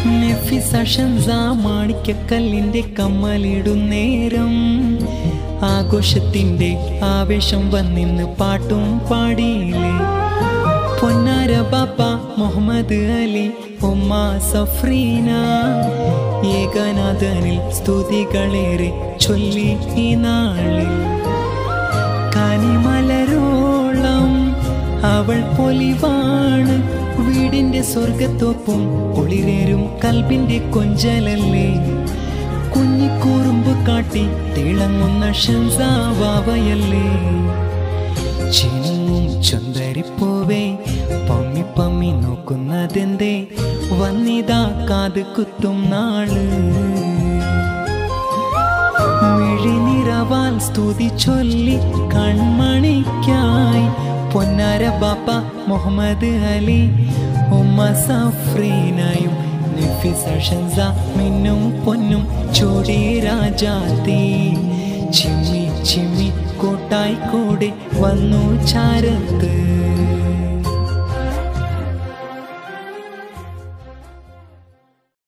നഫിസ ഷംസ മാണിക്കക്കല്ലിന്റെ കമ്മലിടും നേരം ആഘോഷത്തിന്റെ ആവേശം വന്നിന്ന് പാട്ടും പാടിയില്ലേ പൊന്നാര ബാപ്പ മുഹമ്മദ് അലി ഉമ്മ സഫ്രീന ഏകനാഥനിൽ സ്തുതികളേറെ ചൊല്ലി ഈ നാളിൽ കനിമലരോളം അവൾ പൊലിവാണ് വീടിന്റെ സ്വർഗത്തോപ്പും കുളിരേരും കൽബിന്റെ കൊഞ്ചലല്ലേ കുഞ്ഞിക്കൂറുമ്പ് കാട്ടി തിളങ്ങുന്ന ഷംസാവാവയല്ലേ ചിനുങ്ങും ചുന്തരിപ്പോവേ പമ്മി പമ്മി നോക്കുന്നതെന്തേ വന്നിതാ കാത് കുത്തും നാള് മിഴിനിറവാൽ സ്തുതി ചൊല്ലി കൺമണിക്കായി പൊന്നാര ബാപ്പ മുഹമ്മദ് അലി ഉമ്മ സഫ്രീനായും നഫീസ ഷൻസ മിന്നും പൊന്നും ചോടി രാജാത്തി ചിമ്മി ചിമ്മി കൂട്ടായി കൂടെ വന്നു ചാരത്ത്